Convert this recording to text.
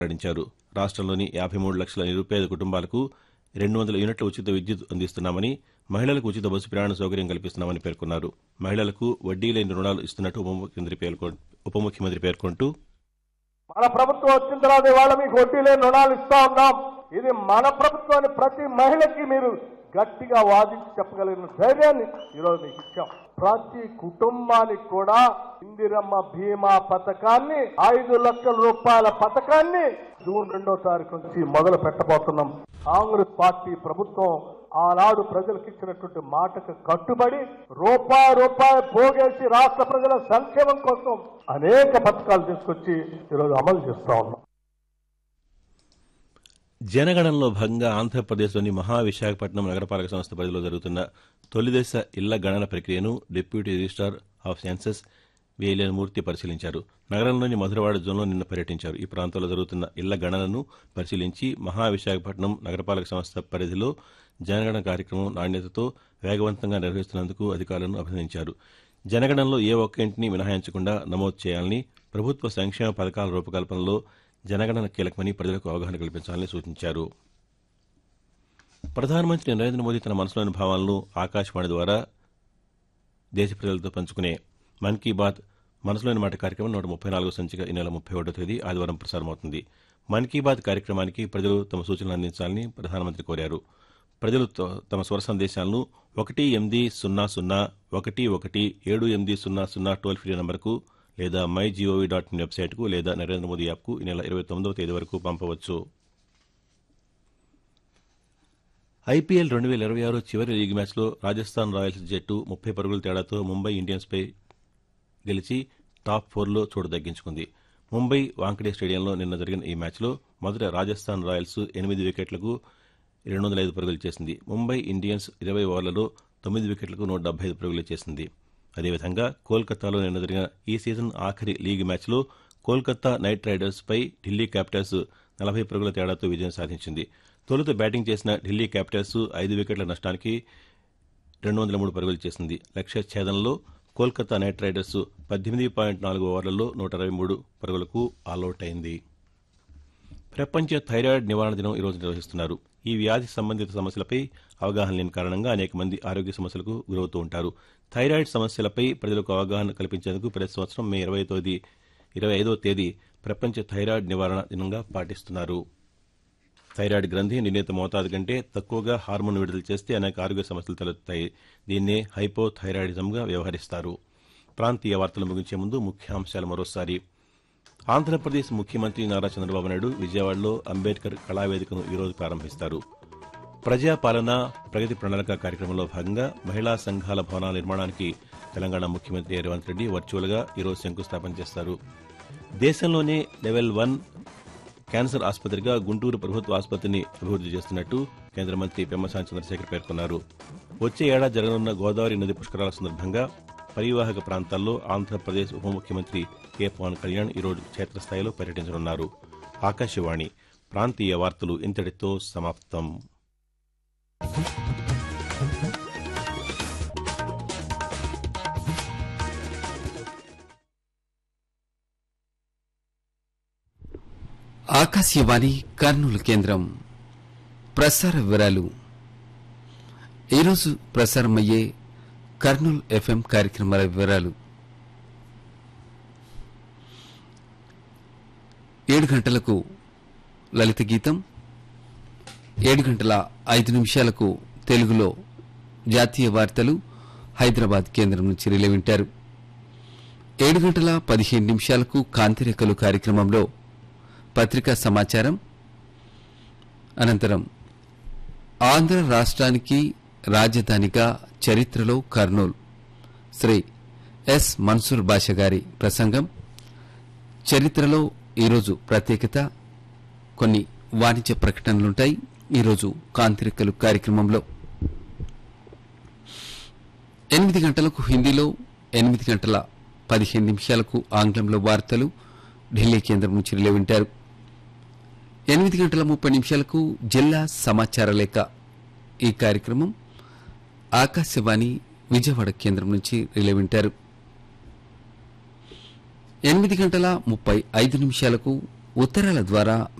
ప్రకటించారు రాష్ట్రంలోని యాభై మూడు లక్షల నిరుపేద కుటుంబాలకు రెండు వందల యూనిట్ల ఉచిత విద్యుత్ అందిస్తున్నామని మహిళలకు ఉచిత బస్సు ప్రయాణ సౌకర్యం కల్పిస్తున్నామని పేర్కొన్నారు మహిళలకు వడ్డీ లేని రుణాలు ఇస్తున్నట్టు ఉప ముఖ్యమంత్రి పేర్కొ- ఉప ముఖ్యమంత్రి పేర్కొంటూ మన ప్రభుత్వం వచ్చిన తర్వాత ఇవాళ మీకు వడ్డీ లేని రుణాలు ఇస్తా ఉన్నాం ఇది మన ప్రభుత్వాన్ని ప్రతి మహిళకి మీరు గట్టిగా వాదించి చెప్పగలిగిన ధైర్యాన్ని ఈరోజు మీకు ఇచ్చాం ప్రతి కుటుంబానికి కూడా ఇందిరమ్మ బీమా పథకాన్ని ఐదు లక్షల రూపాయల పథకాన్ని జూన్ రెండో తారీఖు నుంచి మొదలు పెట్టబోతున్నాం కాంగ్రెస్ పార్టీ ప్రభుత్వం ఆనాడు ప్రజలకు ఇచ్చినటువంటి మాటకు కట్టుబడి రూపాయి రూపాయి పోగేసి రాష్ట్ర ప్రజల సంక్షేమం కోసం అనేక పథకాలు తీసుకొచ్చి ఈరోజు అమలు చేస్తా ఉన్నాం జనగణనలో భాగంగా ఆంధ్రప్రదేశ్లోని మహావిశాఖపట్నం నగరపాలక సంస్థ పరిధిలో జరుగుతున్న తొలిదశ ఇళ్ల గణన ప్రక్రియను డిప్యూటీ రిజిస్టార్ ఆఫ్ సెన్సస్ వేలేని మూర్తి పరిశీలించారు నగరంలోని మధురవాడ జోన్లో నిన్న పర్యటించారు ఈ ప్రాంతంలో జరుగుతున్న ఇళ్ల గణనను పరిశీలించి మహావిశాఖపట్నం నగరపాలక సంస్థ పరిధిలో జనగణన కార్యక్రమం నాణ్యతతో వేగవంతంగా నిర్వహిస్తున్నందుకు అధికారులను అభినందించారు జనగణనలో ఏ ఒక్క ఇంటిని మినహాయించకుండా నమోదు చేయాలని ప్రభుత్వ సంక్షేమ పథకాల రూపకల్పనలో జనగణన కీలకమని ప్రజలకు అవగాహన కల్పించాలని సూచించారు ప్రధానమంత్రి నరేంద్ర మోదీ తన మనసులోని భావాలను ఆకాశవాణి ద్వారా దేశ ప్రజలతో పంచుకునే మన్ కీ బాత్ మనసులోని మాట కార్యక్రమం నూట ముప్పై నాలుగో సంచిక ఈ నెల ముప్పై ఒకటో తేదీ ఆదివారం ప్రసారమవుతుంది మన్ కీ బాత్ కార్యక్రమానికి ప్రజలు తమ సూచనలు అందించాలని ప్రధానమంత్రి కోరారు ప్రజలు త- తమ స్వర సందేశాలను ఒకటి ఎనిమిది సున్నా సున్నా ఒకటి ఒకటి ఏడు ఎనిమిది సున్నా సున్నా టోల్ ఫ్రీ నంబర్కు లేదా మై జీఓవీ డాట్ ఇన్ వెబ్సైట్కు లేదా నరేంద్ర మోదీ యాప్కు ఈ నెల ఇరవై తొమ్మిదవ తేదీ వరకు పంపవచ్చు ఐపీఎల్ రెండు వేల ఇరవై ఆరు చివరి లీగ్ మ్యాచ్లో రాజస్థాన్ రాయల్స్ జట్టు ముప్పై పరుగుల తేడాతో ముంబై ఇండియన్స్పై గెలిచి టాప్ ఫోర్లో చోటు దక్కించుకుంది ముంబై వాంకడే స్టేడియంలో నిన్న జరిగిన ఈ మ్యాచ్లో మొదట రాజస్థాన్ రాయల్స్ ఎనిమిది వికెట్లకు రెండు వందల ఐదు పరుగులు చేసింది ముంబై ఇండియన్స్ ఇరవై ఓవర్లలో తొమ్మిది వికెట్లకు నూట డెబ్బై ఐదు పరుగులు చేసింది అదేవిధంగా కోల్కతాలో నిన్న జరిగిన ఈ సీజన్ ఆఖరి లీగ్ మ్యాచ్లో కోల్కతా నైట్ రైడర్స్పై ఢిల్లీ క్యాపిటల్స్ నలభై పరుగుల తేడాతో విజయం సాధించింది తొలుత బ్యాటింగ్ చేసిన ఢిల్లీ క్యాపిటల్స్ ఐదు వికెట్ల నష్టానికి రెండు వందల మూడు పరుగులు చేసింది లక్ష్య ఛేదనలో కోల్కతా నైట్ రైడర్స్ పద్దెనిమిది పాయింట్ నాలుగు ఓవర్లలో నూట అరవై మూడు పరుగులకు ఆల్అవుట్ అయింది ప్రపంచ థైరాయిడ్ నివారణ దినం ఈరోజు నిర్వహిస్తున్నారు ఈ వ్యాధి సంబంధిత సమస్యలపై అవగాహన లేని కారణంగా అనేక మంది ఆరోగ్య సమస్యలకు గురవుతూ ఉంటారు థైరాయిడ్ సమస్యలపై ప్రజలకు అవగాహన కల్పించేందుకు ప్రతి సంవత్సరం మే ఇరవై తేదీ ఇరవై ఐదవ తేదీ ప్రపంచ థైరాయిడ్ నివారణ దినంగా పాటిస్తున్నారు థైరాయిడ్ గ్రంథి నిర్ణీత మోతాదు కంటే తక్కువగా హార్మోన్ విడుదల చేస్తే అనేక ఆరోగ్య సమస్యలు తలెత్తాయి దీన్నే హైపోథైరాయిడిజంగా వ్యవహరిస్తారు ప్రాంతీయ వార్తలు ముగించే ముందు ముఖ్యాంశాలు మరోసారి ఆంధ్రప్రదేశ్ ముఖ్యమంత్రి నారా చంద్రబాబు నాయుడు విజయవాడలో అంబేద్కర్ కళావేదికను ఈరోజు ప్రారంభిస్తారు ప్రజాపాలన ప్రగతి ప్రణాళిక కార్యక్రమంలో భాగంగా మహిళా సంఘాల భవనాల నిర్మాణానికి తెలంగాణ ముఖ్యమంత్రి రేవంత్ రెడ్డి వర్చువల్గా ఈరోజు శంకుస్థాపన చేస్తారు దేశంలోనే లెవెల్ వన్ క్యాన్సర్ ఆసుపత్రిగా గుంటూరు ప్రభుత్వ ఆసుపత్రిని అభివృద్ది చేస్తున్నట్టు కేంద్ర మంత్రి పెమ్మసాని చంద్రశేఖర్ పేర్కొన్నారు వచ్చే ఏడాది జరగనున్న గోదావరి నది పుష్కరాల సందర్భంగా పరివాహక ప్రాంతాల్లో ఆంధ్రప్రదేశ్ ఉప ముఖ్యమంత్రి కె పవన్ కళ్యాణ్ ఈరోజు క్షేత్రస్థాయిలో పర్యటించనున్నారు ఆకాశవాణి ప్రాంతీయ వార్తలు ఇంతటితో సమాప్తం ఆకాశవాణి కర్నూలు కేంద్రం ప్రసార వివరాలు ఈరోజు ప్రసారమయ్యే కర్నూలు ఎఫ్ఎం కార్యక్రమాల వివరాలు ఏడు గంటలకు లలిత గీతం ఏడు గంటల ఐదు నిమిషాలకు తెలుగులో జాతీయ వార్తలు హైదరాబాద్ కేంద్రం నుంచి రిలే వింటారు ఏడు గంటల పదిహేను నిమిషాలకు కాంతిరేఖలు కార్యక్రమంలో పత్రికా సమాచారం అనంతరం ఆంధ్ర రాష్ట్రానికి రాజధానిగా చరిత్రలో కర్నూలు శ్రీ ఎస్ మన్సూర్ బాషా గారి ప్రసంగం చరిత్రలో ఈరోజు ప్రత్యేకత కొన్ని వాణిజ్య ప్రకటనలుంటాయి ఈరోజు కాంతిరెక్కలు కార్యక్రమంలో ఎనిమిది గంటలకు హిందీలో ఎనిమిది గంటల పదిహేను నిమిషాలకు ఆంగ్లంలో వార్తలు ఢిల్లీ కేంద్రం నుంచి రిలే వింటారు ఎనిమిది గంటల ముప్పై నిమిషాలకు జిల్లా సమాచార లేఖ ఈ కార్యక్రమం ఆకాశవాణి విజయవాడ కేంద్రం నుంచి రిలే వింటారు ఎనిమిది గంటల ముప్పై ఐదు నిమిషాలకు ఉత్తరాల ద్వారా